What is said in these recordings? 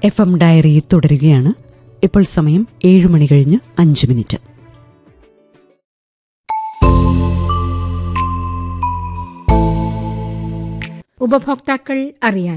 F M diary തുടരുകയാണ് ഇപ്പോൾ സമയം ഏഴ് മണി കഴിഞ്ഞ് അഞ്ച് മിനിറ്റ് ഉപഭോക്താക്കൾ അറിയാൻ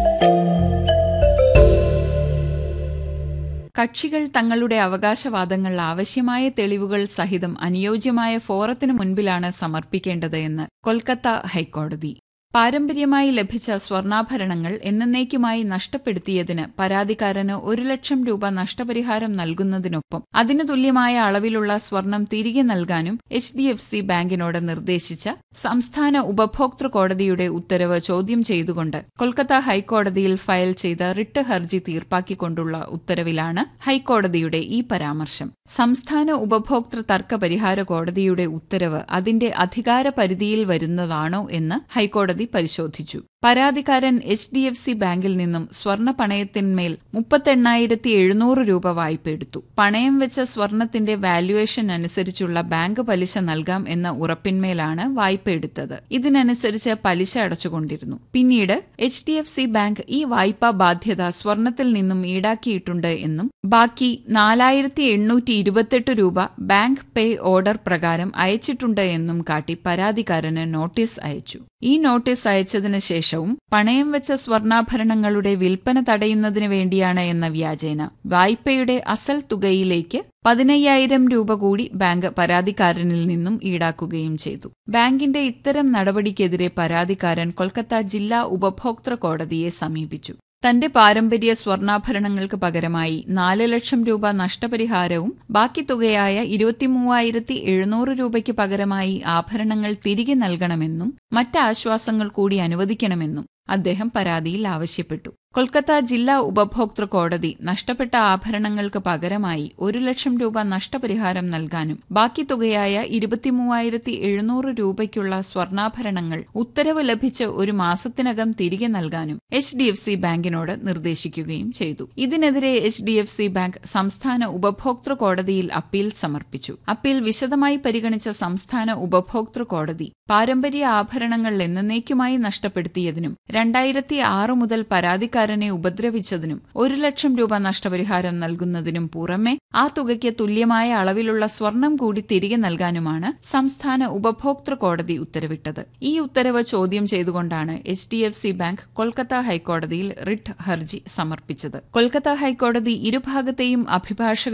കക്ഷികൾ തങ്ങളുടെ അവകാശവാദങ്ങൾ ആവശ്യമായ തെളിവുകൾ സഹിതം അനുയോജ്യമായ ഫോറത്തിനു മുൻപിലാണ് സമർപ്പിക്കേണ്ടത് എന്ന് കൊൽക്കത്ത ഹൈക്കോടതി പാരമ്പര്യമായി ലഭിച്ച സ്വർണ്ണാഭരണങ്ങൾ എന്നേക്കുമായി നഷ്ടപ്പെടുത്തിയതിന് പരാതിക്കാരന് ഒരു ലക്ഷം രൂപ നഷ്ടപരിഹാരം നൽകുന്നതിനൊപ്പം അതിനു തുല്യമായ അളവിലുള്ള സ്വർണം തിരികെ നൽകാനും എച്ച് ഡി എഫ് സി ബാങ്കിനോട് നിർദ്ദേശിച്ച സംസ്ഥാന ഉപഭോക്തൃ കോടതിയുടെ ഉത്തരവ് ചോദ്യം ചെയ്തുകൊണ്ട് കൊൽക്കത്ത ഹൈക്കോടതിയിൽ ഫയൽ ചെയ്ത റിട്ട് ഹർജി തീർപ്പാക്കിക്കൊണ്ടുള്ള ഉത്തരവിലാണ് ഹൈക്കോടതിയുടെ ഈ പരാമർശം സംസ്ഥാന ഉപഭോക്തൃ തർക്ക പരിഹാര കോടതിയുടെ ഉത്തരവ് അതിന്റെ അധികാര പരിധിയിൽ വരുന്നതാണോ എന്ന് ഹൈക്കോടതി പരിശോധിച്ചു പരാതിക്കാരൻ എച്ച് ഡി എഫ് സി ബാങ്കിൽ നിന്നും സ്വർണ്ണ പണയത്തിന്മേൽ മുപ്പത്തെണ്ണായിരത്തി എഴുന്നൂറ് രൂപ വായ്പ എടുത്തു പണയം വെച്ച സ്വർണത്തിന്റെ വാല്യുവേഷൻ അനുസരിച്ചുള്ള ബാങ്ക് പലിശ നൽകാം എന്ന ഉറപ്പിന്മേലാണ് വായ്പ എടുത്തത് ഇതിനനുസരിച്ച് പലിശ അടച്ചുകൊണ്ടിരുന്നു പിന്നീട് H D F C bank ഈ വായ്പാ ബാധ്യത സ്വർണത്തിൽ നിന്നും ഈടാക്കിയിട്ടുണ്ട് എന്നും ബാക്കി നാലായിരത്തി എണ്ണൂറ്റി ഇരുപത്തെട്ട് രൂപ ബാങ്ക് പേ ഓർഡർ പ്രകാരം അയച്ചിട്ടുണ്ട് എന്നും കാട്ടി പരാതിക്കാരന് നോട്ടീസ് അയച്ചു ഈ നോട്ടീസ് അയച്ചതിന് ശേഷവും പണയം വെച്ച സ്വർണ്ണാഭരണങ്ങളുടെ വിൽപ്പന തടയുന്നതിന് വേണ്ടിയാണ് എന്ന വ്യാജേന വായ്പയുടെ അസൽ തുകയിലേക്ക് പതിനയ്യായിരം രൂപ കൂടി ബാങ്ക് പരാതിക്കാരനിൽ നിന്നും ഈടാക്കുകയും ചെയ്തു ബാങ്കിന്റെ ഇത്തരം നടപടിക്കെതിരെ പരാതിക്കാരൻ കൊൽക്കത്ത ജില്ലാ ഉപഭോക്തൃ കോടതിയെ സമീപിച്ചു തന്റെ പാരമ്പര്യ സ്വർണ്ണാഭരണങ്ങൾക്ക് പകരമായി നാല് ലക്ഷം രൂപ നഷ്ടപരിഹാരവും ബാക്കി തുകയായ ഇരുപത്തിമൂവായിരത്തി എഴുന്നൂറ് രൂപയ്ക്ക് പകരമായി ആഭരണങ്ങൾ തിരികെ നൽകണമെന്നും മറ്റ് ആശ്വാസങ്ങൾ കൂടി അനുവദിക്കണമെന്നും അദ്ദേഹം പരാതിയിൽ ആവശ്യപ്പെട്ടു കൊൽക്കത്ത ജില്ലാ ഉപഭോക്തൃ കോടതി നഷ്ടപ്പെട്ട ആഭരണങ്ങൾക്ക് പകരമായി ഒരു ലക്ഷം രൂപ നഷ്ടപരിഹാരം നൽകാനും ബാക്കി തുകയായ ഇരുപത്തിമൂവായിരത്തി എഴുന്നൂറ് രൂപയ്ക്കുള്ള സ്വർണ്ണാഭരണങ്ങൾ ഉത്തരവ് ലഭിച്ച് ഒരു മാസത്തിനകം തിരികെ നൽകാനും എച്ച് ഡി എഫ് സി ബാങ്കിനോട് നിർദ്ദേശിക്കുകയും ചെയ്തു ഇതിനെതിരെ H D F C bank സംസ്ഥാന ഉപഭോക്തൃ കോടതിയിൽ അപ്പീൽ സമർപ്പിച്ചു അപ്പീൽ വിശദമായി പരിഗണിച്ച സംസ്ഥാന ഉപഭോക്തൃ കോടതി പാരമ്പര്യ ആഭരണങ്ങൾ എന്നേക്കുമായി നഷ്ടപ്പെടുത്തിയതിനും രണ്ടായിരത്തി ആറ് മുതൽ പരാതിക്കാരനെ ഉപദ്രവിച്ചതിനും ഒരു ലക്ഷം രൂപ നഷ്ടപരിഹാരം നൽകുന്നതിനും പുറമെ ആ തുകയ്ക്ക് തുല്യമായ അളവിലുള്ള സ്വർണം കൂടി തിരികെ നൽകാനുമാണ് സംസ്ഥാന ഉപഭോക്തൃ കോടതി ഉത്തരവിട്ടത് ഈ ഉത്തരവ് ചോദ്യം ചെയ്തുകൊണ്ടാണ് H D F C bank Kolkata ഹൈക്കോടതിയിൽ റിട്ട് ഹർജി സമർപ്പിച്ചത് കൊൽക്കത്ത ഹൈക്കോടതി ഇരുഭാഗത്തെയും അഭിഭാഷക